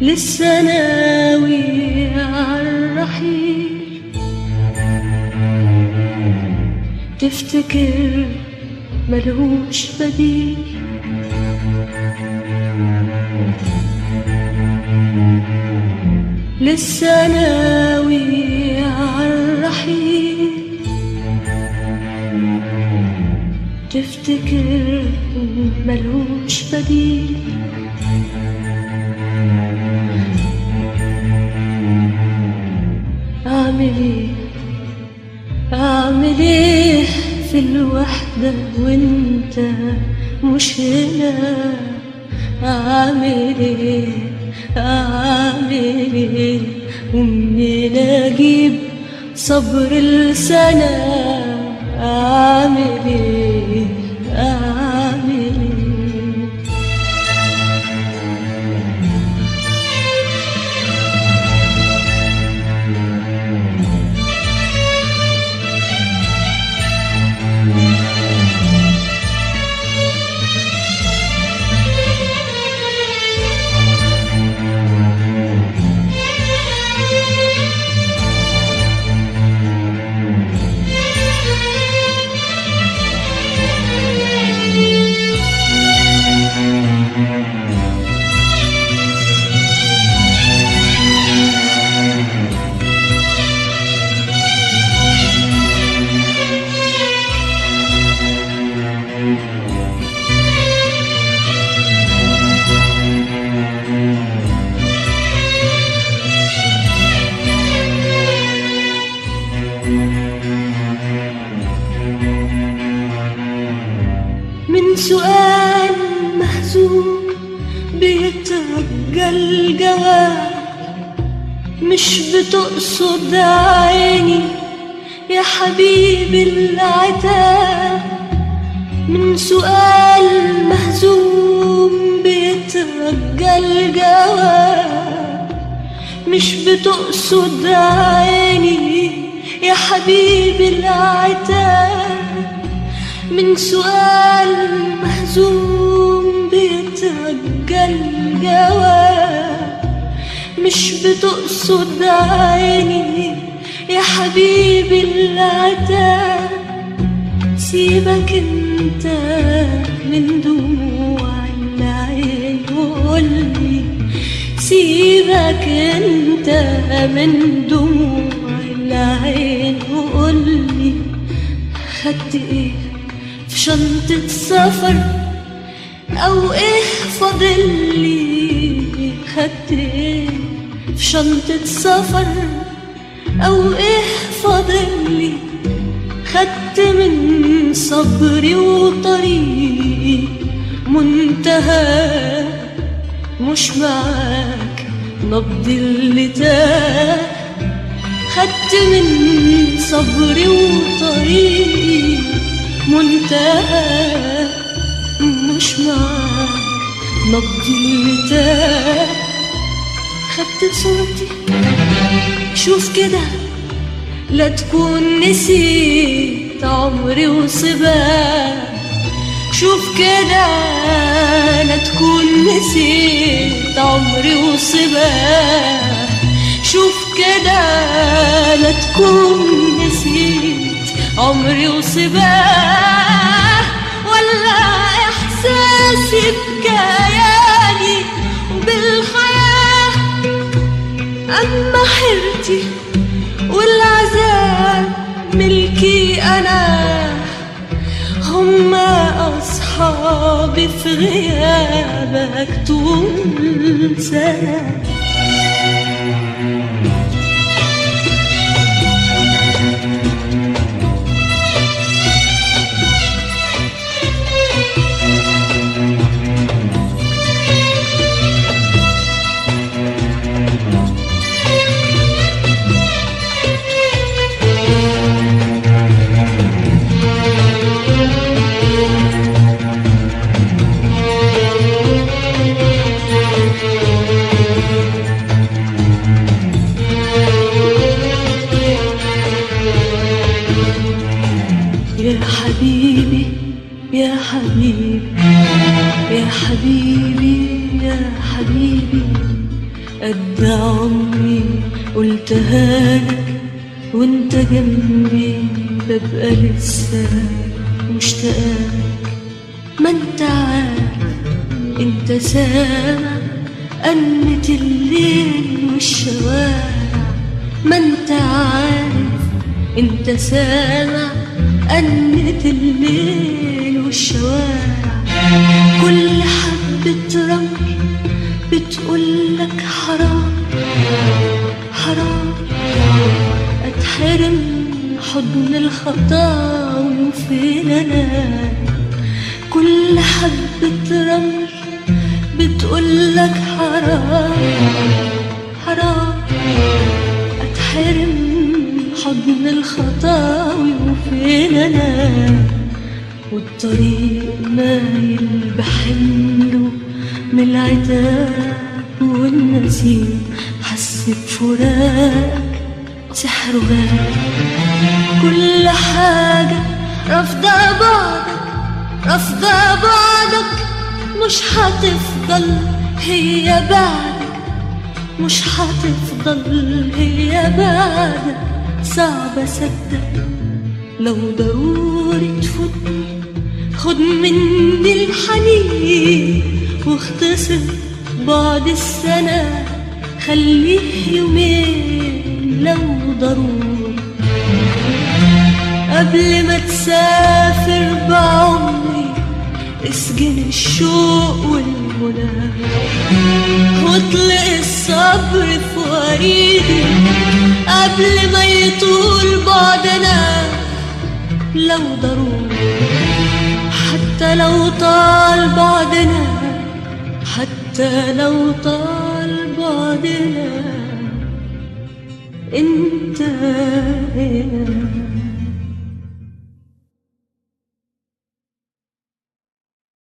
لسه ناوي عالرحيل تفتكر ملهوش بديل لسه ناوي عالرحيل تفتكر ملهوش بديل أعمل إيه أعمل إيه في الوحدة وأنت مش هنا أعمل إيه أعمل إيه ومنين أجيب صبر السنة أعمل إيه أعمل إيه من سؤال مهزوم بيترجى الجواب مش بتقصد عيني يا حبيبي العتاب من سؤال مهزوم بيترجى الجواب مش بتقصد عيني يا حبيبي العتاب من سؤال مهزوم بيترجى الجواب مش بتقصد عيني يا حبيبي العتاب سيبك انت من دموع العين وقولي سيبك انت من دموع العين وقولي خدت ايه في شنطة سفر أو إيه فاضل لي خدت إيه في شنطة سفر أو إيه فاضل لي خدت من صبري وطريقي منتهى مش معاك نبض اللي تاه خدت من صبري وطريقي منتهى مش معاك نبض اللي تاه خدت صورتي شوف كده لا تكون نسيت عمري وصباك شوف كده لا تكون نسيت عمري وصباك شوف كده لا تكون نسيت عمري وصباه ولا احساسي بكياني وبالحياه اما حيرتي والعذاب ملكي انا هما اصحابي في غيابك طول سنه يا حبيبي يا حبيبي يا حبيبي يا حبيبي قد عمري قلتها لك وانت جنبي ببقى لسه مشتاقة ما انت عارف انت سامع أنة الليل والشوارع ما انت عارف انت سامع أنة الليل والشوارع كل حبة رمل بتقولك حرام حرام أتحرم حضن الخطاوي وفين أنا كل حبة رمل بتقولك حرام حرام أتحرم حضن الخطاوي وفين أنا والطريق مايل بحمله من العتاب والنسيم حس بفراقك سحر غاب كل حاجة رافضة بعضك رافضة بعضك مش هتفضل هي بعدك مش هتفضل هي بعدك صعب اصدق لو ضروري تفوتني خد مني الحنين واختصر بعد السنة خليه يومين لو ضروري قبل ما تسافر بعمري اسجن الشوق والمنى واطلق الصبر في وريدي قبل ما يطول بعدنا لو ضروري حتى لو طال بعدنا حتى لو طال بعدنا انت هنا